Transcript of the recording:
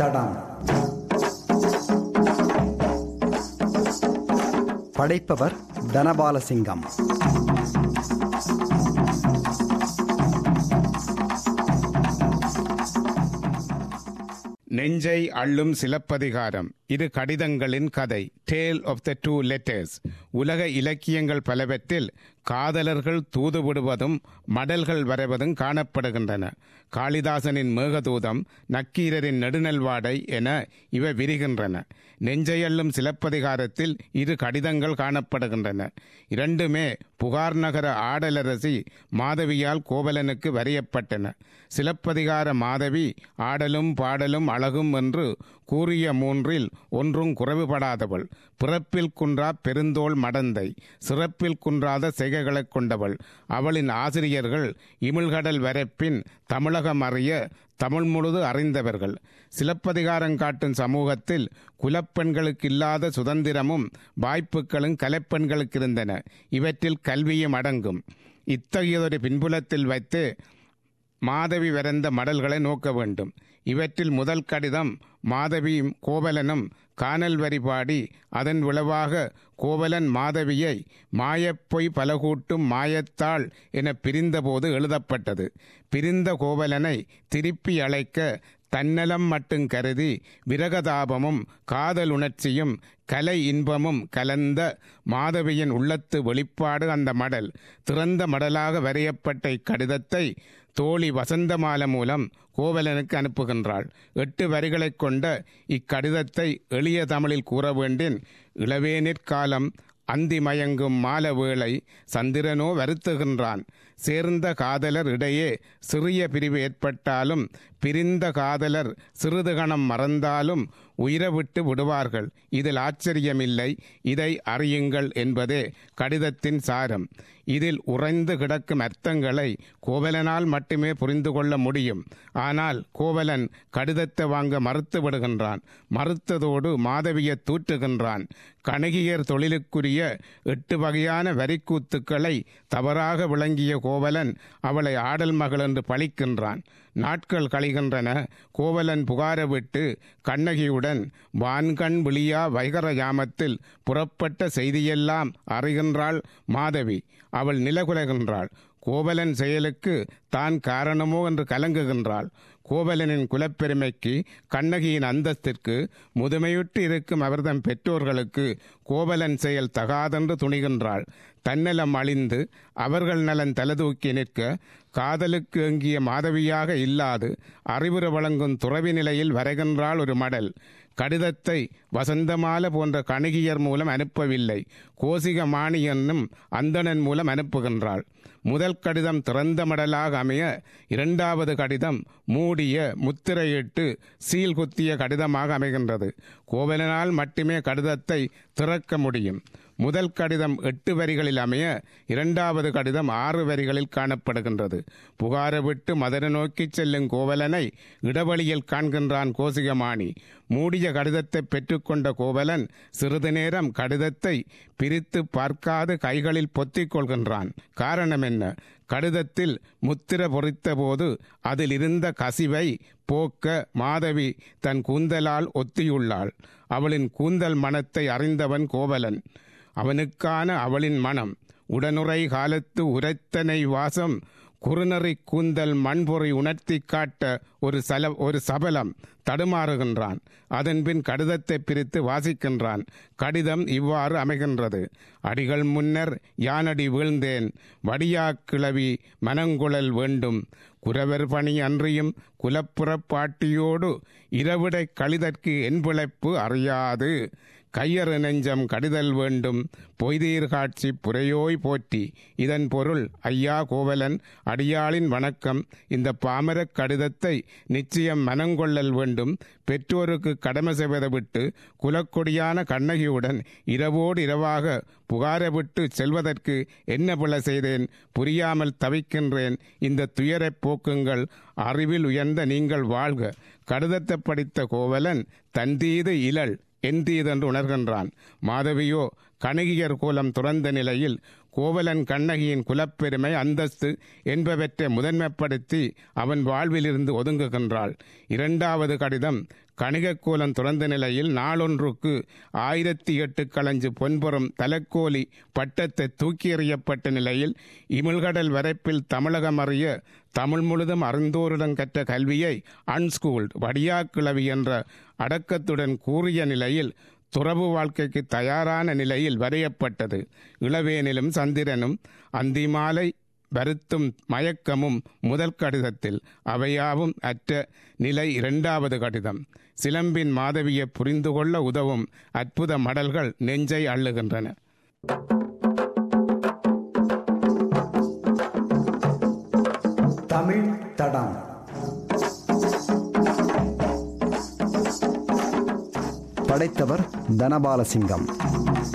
தடம் படைப்பவர் தனபாலசிங்கம் நெஞ்சை அள்ளும் சிலப்பதிகாரம் இது கடிதங்களின் கதை tale of the two letters உலக இலக்கியங்கள் பலவற்றில் காதலர்கள் தூதுவிடுவதும் மடல்கள் வரைவதும் காணப்படுகின்றன காளிதாசனின் மேகதூதம் நக்கீரரின் நெடுநல்வாடை என இவை விரிகின்றன நெஞ்சையள்ளும் சிலப்பதிகாரத்தில் இரு கடிதங்கள் காணப்படுகின்றன இரண்டுமே புகார் நகர ஆடலரசி மாதவியால் கோவலனுக்கு வரையப்பட்டன சிலப்பதிகார மாதவி ஆடலும் பாடலும் அழகும் என்று கூறிய மூன்றில் ஒன்றும் குறைவுபடாதவள் பிறப்பில் குன்றா பெருந்தோள் மடந்தை சிறப்பில் குன்றாத செய்கைகளைக் கொண்டவள் அவளின் ஆசிரியர்கள் இமிழ்கடல் வரைப்பின் தமிழகம் அறிய தமிழ் முழுது அறிந்தவர்கள் சிலப்பதிகாரம் காட்டும் சமூகத்தில் குலப்பெண்களுக்கு இல்லாத சுதந்திரமும் வாய்ப்புகளும் கலைப்பெண்களுக்கு இருந்தன இவற்றில் கல்வியும் அடங்கும் இத்தகையதொரு பின்புலத்தில் வைத்து மாதவி வரைந்த மடல்களை நோக்க வேண்டும் இவற்றில் முதல் கடிதம் மாதவியும் கோவலனும் காணல் வரி பாடி அதன் விளைவாக கோவலன் மாதவியை மாயப்பொய் பலகூட்டும் மாயத்தாள் என பிரிந்தபோது எழுதப்பட்டது பிரிந்த கோவலனை திருப்பி அழைக்க தன்னலம் மட்டும் கருதி விரகதாபமும் காதல் உணர்ச்சியும் கலை இன்பமும் கலந்த மாதவியின் உள்ளத்து வெளிப்பாடு அந்த மடல் திறந்த மடலாக வரையப்பட்ட இக்கடிதத்தை தோழி வசந்தமால மூலம் கோவலனுக்கு அனுப்புகின்றாள் எட்டு வரிகளைக் கொண்ட இக்கடிதத்தை எளிய தமிழில் கூற வேண்டின் இளவேனிற்காலம் அந்தி மயங்கும் மால வேளை சந்திரனோ வருத்துகின்றான் சேர்ந்த காதலர் இடையே சிறிய பிரிவு ஏற்பட்டாலும் பிரிந்த காதலர் சிறிது கணம் மறந்தாலும் உயிரவிட்டு விடுவார்கள் இதில் ஆச்சரியமில்லை இதை அறியுங்கள் என்பதே கடிதத்தின் சாரம் இதில் உறைந்து கிடக்கும் அர்த்தங்களை கோவலனால் மட்டுமே புரிந்து கொள்ள முடியும் ஆனால் கோவலன் கடிதத்தை வாங்க மறுத்து விடுகின்றான் மறுத்ததோடு மாதவியை தூற்றுகின்றான் கணகியர் தொழிலுக்குரிய எட்டு வகையான வரிக்கூத்துக்களை தவறாக விளங்கிய கோவலன் அவளை ஆடல் மகள் என்று பழிக்கின்றான் நாட்கள் கழிகின்றன கோவலன் புகார விட்டு கண்ணகியுடன் வான்கண் விழியா வைகர யாமத்தில் புறப்பட்ட செய்தியெல்லாம் அறிகின்றாள் மாதவி அவள் நிலகுலைகின்றாள் கோவலன் செயலுக்கு தான் காரணமோ என்று கலங்குகின்றாள் கோவலனின் குலப்பெருமைக்கு கண்ணகியின் அந்தஸ்திற்கு முதுமையுற்று இருக்கும் அவர்தம் பெற்றோர்களுக்கு கோவலன் செயல் தகாதென்று துணிகின்றாள் தன்னலம் அழிந்து அவர்கள் நலன் தலதூக்கி நிற்க காதலுக்கு எங்கிய மாதவியாக இல்லாது அறிவுரை வழங்கும் துறவி நிலையில் வரைகின்றாள் ஒரு மடல் கடிதத்தை வசந்தமால போன்ற கணிகியர் மூலம் அனுப்பவில்லை கோசிக மாணி என்னும் அந்தணன் மூலம் அனுப்புகின்றாள் முதல் கடிதம் திறந்த மடலாக அமைய இரண்டாவது கடிதம் மூடிய முத்திரையிட்டு சீல் குத்திய கடிதமாக அமைகின்றது கோவலனால் மட்டுமே கடிதத்தை திறக்க முடியும் முதல் கடிதம் எட்டு வரிகளில் அமைய இரண்டாவது கடிதம் ஆறு வரிகளில் காணப்படுகின்றது புகார விட்டு மதுரை நோக்கி செல்லும் கோவலனை இடவழியில் காண்கின்றான் கோசிகமாணி மூடிய கடிதத்தை பெற்றுக்கொண்ட கோவலன் சிறிது நேரம் கடிதத்தை பிரித்து பார்க்காது கைகளில் பொத்திக் கொள்கின்றான் காரணம் என்ன கடிதத்தில் முத்திர பொறித்த போது அதில் இருந்த கசிவை போக்க மாதவி தன் கூந்தலால் ஒத்தியுள்ளாள் அவளின் கூந்தல் மனத்தை அறிந்தவன் கோவலன் அவனுக்கான அவளின் மனம் உடனுறை காலத்து உரைத்தனை வாசம் குறுநறி கூந்தல் மண்பொறி உணர்த்தி காட்ட ஒரு சல ஒரு சபலம் தடுமாறுகின்றான் அதன்பின் கடிதத்தை பிரித்து வாசிக்கின்றான் கடிதம் இவ்வாறு அமைகின்றது அடிகள் முன்னர் யானடி வீழ்ந்தேன் வடியா கிளவி மனங்குழல் வேண்டும் குரவர் பணி அன்றியும் குலப்புறப்பாட்டியோடு இரவிடை கழிதற்கு என் பிழைப்பு அறியாது கையறு நெஞ்சம் கடிதல் வேண்டும் பொய்தீர் காட்சி புரையோய் போற்றி இதன் பொருள் ஐயா கோவலன் அடியாளின் வணக்கம் இந்த பாமரக் கடிதத்தை நிச்சயம் மனங்கொள்ளல் வேண்டும் பெற்றோருக்கு கடமை செய்வதை விட்டு குலக்கொடியான கண்ணகியுடன் இரவோடு இரவாக புகார விட்டு செல்வதற்கு என்ன பிழை செய்தேன் புரியாமல் தவிக்கின்றேன் இந்த துயரைப் போக்குங்கள் அறிவில் உயர்ந்த நீங்கள் வாழ்க கடிதத்தை படித்த கோவலன் தந்தீது இழல் எந்தீதென்று உணர்கின்றான் மாதவியோ கணகியர் கோலம் துறந்த நிலையில் கோவலன் கண்ணகியின் குலப்பெருமை அந்தஸ்து என்பவற்றை முதன்மைப்படுத்தி அவன் வாழ்விலிருந்து ஒதுங்குகின்றாள் இரண்டாவது கடிதம் கணிகக்கோலம் துறந்த நிலையில் நாளொன்றுக்கு ஆயிரத்தி எட்டு களஞ்சு பொன்புறம் தலக்கோலி பட்டத்தை தூக்கி எறியப்பட்ட நிலையில் இமிழ்கடல் வரைப்பில் தமிழகம் அறிய தமிழ் முழுதும் அறிந்தோரிடம் கற்ற கல்வியை அன்ஸ்கூல்ட் வடியாக்கிழவி என்ற அடக்கத்துடன் கூறிய நிலையில் துறவு வாழ்க்கைக்கு தயாரான நிலையில் வரையப்பட்டது இளவேனிலும் சந்திரனும் அந்திமாலை வருத்தும் மயக்கமும் முதல் கடிதத்தில் அவையாவும் அற்ற நிலை இரண்டாவது கடிதம் சிலம்பின் மாதவியை புரிந்து கொள்ள உதவும் அற்புத மடல்கள் நெஞ்சை அள்ளுகின்றன தமிழ் தடம் படைத்தவர் தனபாலசிங்கம்